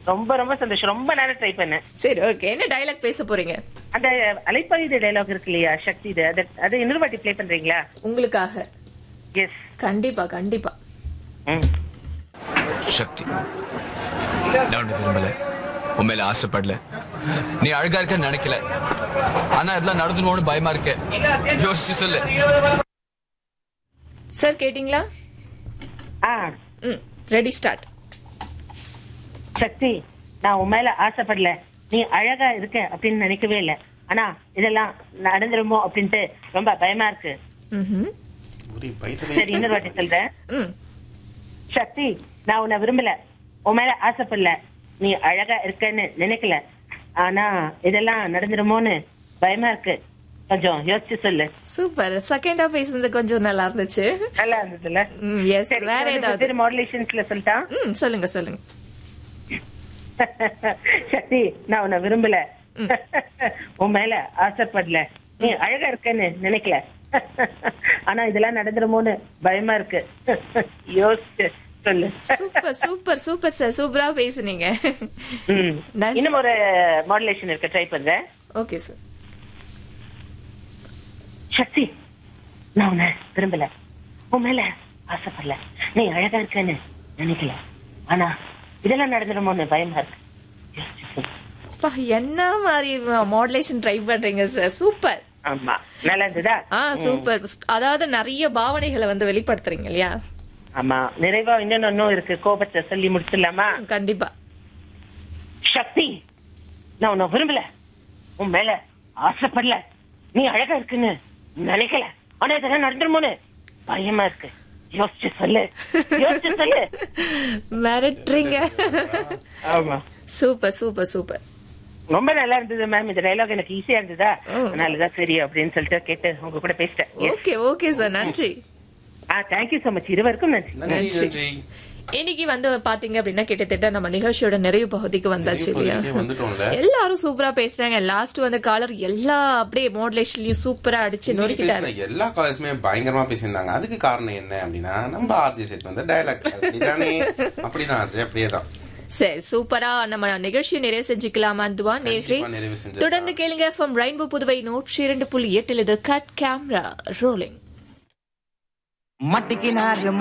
ரொம்ப ரொம்ப சந்தோஷம் ரொம்ப நேரம் ட்ரை பண்ணேன் சரி ஓகே என்ன டயலாக் பேச போறீங்க அந்த அலைப்பாயுத டைலாக் இருக்கு இல்லையா சக்தி இது அது அது இன்னொரு வாட்டி ப்ளே பண்றீங்களா உங்களுக்காக எஸ் கண்டிப்பா கண்டிப்பா ம் சக்தி நான் உன்னை விரும்பல உன் மேல ஆசைப்படல நீ அழகா இருக்க நினைக்கல ஆனா இதெல்லாம் நடந்துருமோன்னு பயமா இருக்க யோசிச்சு சொல்லு சார் கேட்டிங்களா ஆ ம் ரெடி ஸ்டார்ட் சக்தி நான் உன் மேல ஆசைப்படல நீ அழகா இருக்க அப்படின்னு நினைக்கவே இல்லை ஆனா இதெல்லாம் நடந்துருமோ அப்படின்ட்டு ரொம்ப பயமா இருக்கு ம் ஒரு பயத்துல சரி இன்னொரு வாட்டி சொல்றேன் ம் சக்தி நான் உன்னை விரும்பல உன் மேல ஆசைப்படல நீ அழகா இருக்கன்னு நினைக்கல ஆனா இதெல்லாம் நடந்துருமோன்னு பயமா இருக்கு கொஞ்சம் யோசிச்சு சொல்லு சூப்பர் செகண்டா பேசுனது கொஞ்சம் நல்லா இருந்துச்சு நல்லா இருந்ததுல ம் எஸ் சரி வேற ஏதாவது மாடுலேஷன்ஸ்ல சொல்லிட்டா ம் சொல்லுங்க சொல்லுங்க சக்தி நான் உன்னை விரும்பல உன் மேல ஆசைப்படல நீ அழகா இருக்கன்னு நினைக்கல ஆனா இதெல்லாம் நடந்துருமோன்னு பயமா இருக்கு யோசிச்சு சொல்லு சூப்பர் சூப்பர் சூப்பர் சார் சூப்பரா பேசுனீங்க ம். நன்றி. இன்னும் ஒரு மாடுலேஷன் இருக்கு ட்ரை பண்றேன் ஓகே சார் சக்தி நான் உன்னை விரும்பல உன் மேல ஆசைப்படல நீ அழகா இருக்கன்னு நினைக்கல ஆனா இதெல்லாம் நடந்துருமோன்னு பயமா இருக்கு யோசிச்சு சொல்லு. அப்பா, என்ன மாதிரி மாடுலேஷன் ட்ரை பண்றீங்க சார் சூப்பர் ஆமா நல்லா இருந்ததா ஆ சூப்பர் அதாவது நிறைய பாவனைகளை வந்து வெளிப்படுத்துறீங்க இல்லையா ஆமா நிறைவா இன்னொன்னு ஒன்னும் இருக்கு கோபத்தை சொல்லி முடிச்சிடலாமா ம், கண்டிப்பா சக்தி நான் உன்னை விரும்பல உன் மேல ஆசைப்படல நீ அழகா இருக்குன்னு நினைக்கல ஆனா இதெல்லாம் நடந்துருமோன்னு பயமா இருக்கு யோசிச்சு சொல்லு யோசிச்சு சொல்லு மிரட்டுறீங்க ஆமா சூப்பர் சூப்பர் சூப்பர் ரொம்ப நல்லா இருந்தது மேம் இந்த டைலாக் எனக்கு ஈஸியா இருந்ததா ம். அதனாலதான் சரி அப்படின்னு சொல்லிட்டு கேட்டு உங்க கூட பேசிட்டேன் ஓகே ஓகே சார் நன்றி ஆ தேங்க்யூ சோ மச் இருவருக்கும் நன்றி நன்றி நன்றி. நன்றி இன்னைக்கு வந்து பாத்தீங்க அப்படின்னா கிட்டத்தட்ட நம்ம நிகழ்ச்சியோட நிறைவு பகுதிக்கு வந்தாச்சு நிறைவு இல்லையா பகுதிக்கே வந்துட்டோம்ல. எல்லாரும் சூப்பரா பேசுறாங்க லாஸ்ட் வந்து காலர் எல்லா அப்படியே மாடுலேஷன்லயும் சூப்பரா அடிச்சு இன்னைக்கு நொறுக்கிட்டாரு பேசின எல்லா காலேஜுமே பயங்கரமா பேசியிருந்தாங்க அதுக்கு காரணம் என்ன அப்படின்னா நம்ம ஆர்ஜி செட் வந்து டயலாக் அப்படிதானே அப்படிதான் ஆர்ஜி அப்படியே தான் சரி சூப்பரா நம்ம நிகழ்ச்சியை நிறைவு செஞ்சுக்கலாமா துவா நேர்களே கண்டிப்பா நிறைவு செஞ்சிடலாம். தொடர்ந்து கேளுங்க ஃப்ரம் ரெயின்போ புதுவை நூற்றி இரண்டு புள்ளி எட்டில் இது கட் கேமரா ரோலிங் மட்டிக்கினாரு